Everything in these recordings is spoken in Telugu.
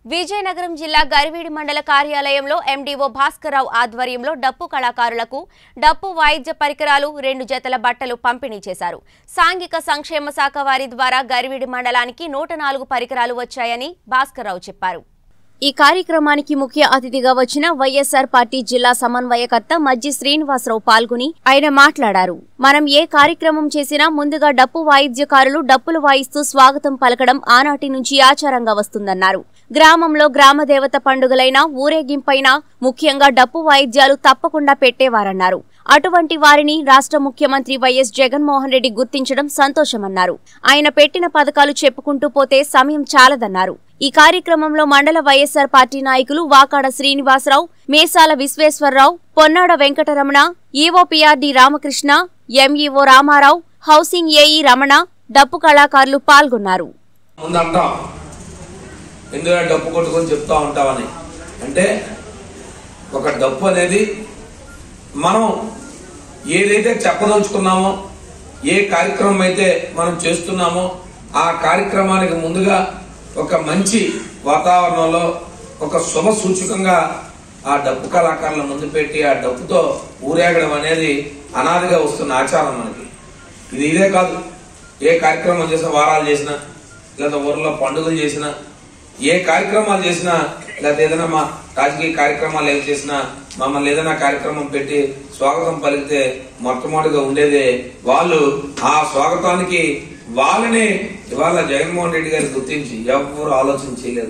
విజయనగరం జిల్లా గరివీడి మండల కార్యాలయంలో ఎండీఓ భాస్కర్రావు ఆధ్వర్యంలో డప్పు కళాకారులకు డప్పు వాయిద్య పరికరాలు రెండు జతల బట్టలు పంపిణీ చేశారు సాంఘిక సంక్షేమ శాఖ వారి ద్వారా గరివీడి మండలానికి నూట నాలుగు పరికరాలు వచ్చాయని భాస్కర్రావు చెప్పారు ఈ కార్యక్రమానికి ముఖ్య అతిథిగా వచ్చిన వైఎస్ఆర్ పార్టీ జిల్లా సమన్వయకర్త మజ్జి శ్రీనివాసరావు పాల్గొని ఆయన మాట్లాడారు మనం ఏ కార్యక్రమం చేసినా ముందుగా డప్పు వాయిద్యకారులు డప్పులు వాయిస్తూ స్వాగతం పలకడం ఆనాటి నుంచి ఆచారంగా వస్తుందన్నారు గ్రామంలో గ్రామ దేవత పండుగలైన ఊరేగింపైన ముఖ్యంగా డప్పు వాయిద్యాలు తప్పకుండా పెట్టేవారన్నారు అటువంటి వారిని రాష్ట్ర ముఖ్యమంత్రి వైఎస్ జగన్మోహన్ రెడ్డి గుర్తించడం సంతోషమన్నారు ఆయన పెట్టిన పథకాలు చెప్పుకుంటూ పోతే సమయం చాలదన్నారు ఈ కార్యక్రమంలో మండల వైఎస్ఆర్ పార్టీ నాయకులు Vakada Srinivasarao Mesala Visweswararao Ponnada Venkataramana EOPRD Ramakrishna MEO Ramarao housing AE Ramana డప్పు కళాకారులు పాల్గొన్నారు ముందు అంటాం ఎందుకంటే డప్పు కొట్టుకొని చెప్తా ఉంటామని అంటే ఒక డప్పు అనేది మనం ఏదైతే చెప్పదలుచుకున్నామో ఏ కార్యక్రమం అయితే మనం చేస్తున్నామో ఆ కార్యక్రమానికి ముందుగా ఒక మంచి వాతావరణంలో ఒక శుభ సూచకంగా ఆ డప్పు కళాకారుల ముందు పెట్టి ఆ డప్పుతో ఊరేగడం అనేది అనాదిగా వస్తున్న ఆచారం మనకి ఇది ఇదే కాదు ఏ కార్యక్రమం చేసినా వారాలు చేసినా లేదా ఊర్లో పండుగలు చేసినా ఏ కార్యక్రమాలు చేసినా లేదా ఏదైనా మా రాజకీయ కార్యక్రమాలు ఏం చేసినా మమ్మల్ని ఏదైనా కార్యక్రమం పెట్టి స్వాగతం పలికితే మొట్టమొదటిగా ఉండేదే వాళ్ళు ఆ స్వాగతానికి వాళ్ళని ఇవాళ జగన్మోహన్ రెడ్డి గారి గుర్తించి ఎవరు ఆలోచన చేయలేదు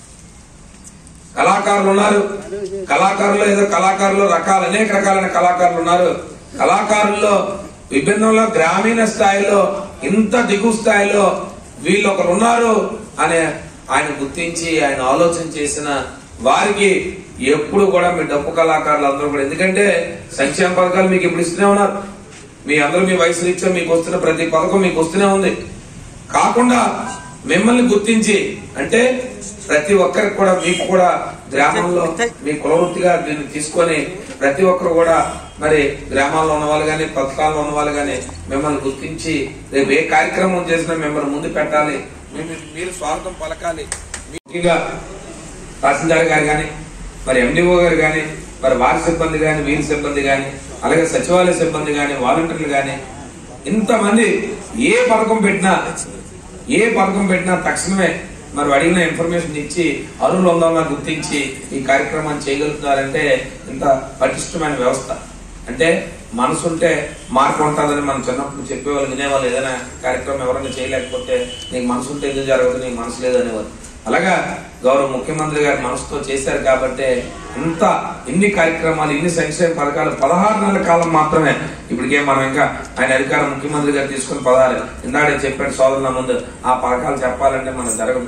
కళాకారులు ఉన్నారు కళాకారులు ఏదో కళాకారులు రకాలు అనేక రకాలైన కళాకారులు ఉన్నారు కళాకారుల్లో విభిన్నంలో గ్రామీణ స్థాయిలో ఇంత దిగు స్థాయిలో వీళ్ళు ఒకరు ఉన్నారు అనే ఆయన గుర్తించి ఆయన ఆలోచన చేసిన వారికి ఎప్పుడు కూడా మీ డప్పు కళాకారులు అందరూ కూడా ఎందుకంటే సంక్షేమ పథకాలు మీకు ఇప్పుడు ఇస్తూనే ఉన్నారు మీ అందరూ మీ వయసు రీత్యా మీకు వస్తున్న ప్రతి పథకం మీకు వస్తూనే ఉంది కాకుండా మిమ్మల్ని గుర్తించి అంటే ప్రతి ఒక్కరికి కూడా మీకు కూడా గ్రామంలో మీ కులవృత్తిగా దీన్ని తీసుకొని ప్రతి ఒక్కరు కూడా మరి గ్రామాల్లో ఉన్న వాళ్ళు కానీ పథకాల్లో ఉన్న వాళ్ళు కానీ మిమ్మల్ని గుర్తించి రేపు ఏ కార్యక్రమం చేసినా మిమ్మల్ని ముందు పెట్టాలి మీ- మీరు స్వాగతం పలకాలి ముఖ్యంగా తహసీల్దార్ గారు కానీ మరి ఎండిఓ గారు కానీ మరి వారి సిబ్బంది కానీ వీరి సిబ్బంది కానీ అలాగే సచివాలయ సిబ్బంది కానీ వాలంటీర్లు కానీ ఇంతమంది ఏ పథకం పెట్టినా ఏ పథకం పెట్టినా తక్షణమే మరి అడిగిన ఇన్ఫర్మేషన్ ఇచ్చి అరువులు ఉందామని గుర్తించి ఈ కార్యక్రమాన్ని చేయగలుగుతున్నారంటే ఇంత పటిష్టమైన వ్యవస్థ అంటే మనసుంటే మార్పు ఉంటుందని మనం చిన్నప్పుడు చెప్పేవాళ్ళు వినేవాళ్ళు ఏదైనా కార్యక్రమం ఎవరైనా చేయలేకపోతే నీకు మనసుంటే ఎందుకు జరగదు నీకు మనసు లేదు అనేవారు అలాగా గౌరవ ముఖ్యమంత్రి గారు మనసుతో చేశారు కాబట్టి ఇంత ఇన్ని కార్యక్రమాలు ఇన్ని సంక్షేమ పథకాలు పదహారు నెలల కాలం మాత్రమే ఇప్పటికే మనం ఇంకా ఆయన అధికారం ముఖ్యమంత్రి గారు తీసుకుని పదహారు ఇందాడే చెప్పాడు సోదరుల ముందు ఆ పథకాలు చెప్పాలంటే మనకు జరగదు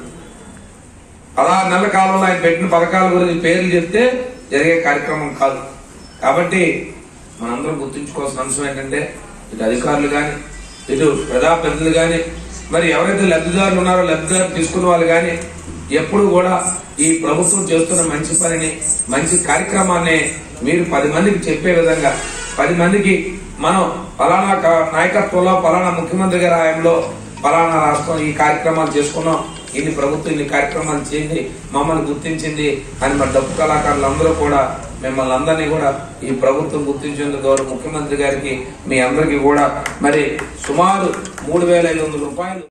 పదహారు నెలల కాలంలో ఆయన పెట్టిన పథకాల గురించి పేర్లు చెప్తే జరిగే కార్యక్రమం కాదు కాబట్టి మనందరం గుర్తుంచుకోవాల్సిన అంశం ఏంటంటే ఇటు అధికారులు కానీ ఇటు ప్రజాప్రతినిధులు కానీ మరి ఎవరైతే లబ్ధిదారులు ఉన్నారో లబ్ధిదారులు తీసుకున్న వాళ్ళు కానీ ఎప్పుడు కూడా ఈ ప్రభుత్వం చేస్తున్న మంచి పనిని మంచి కార్యక్రమాన్ని మీరు పది మందికి చెప్పే విధంగా పది మందికి మనం ఫలానా కా- నాయకత్వంలో ఫలానా ముఖ్యమంత్రి గారి హయాంలో ఫలానా రాష్ట్రం ఈ కార్యక్రమాలు చేసుకున్నాం ఇన్ని ప్రభుత్వం ఇన్ని కార్యక్రమాలు చేసింది మమ్మల్ని గుర్తించింది అని మన డప్పు కళాకారులు అందరూ కూడా మిమ్మల్ని అందరినీ కూడా ఈ ప్రభుత్వం గుర్తించేందుకు గౌరవ ముఖ్యమంత్రి గారికి మీ అందరికీ కూడా మరి సుమారు మూడు వేల ఐదు వందల రూపాయలు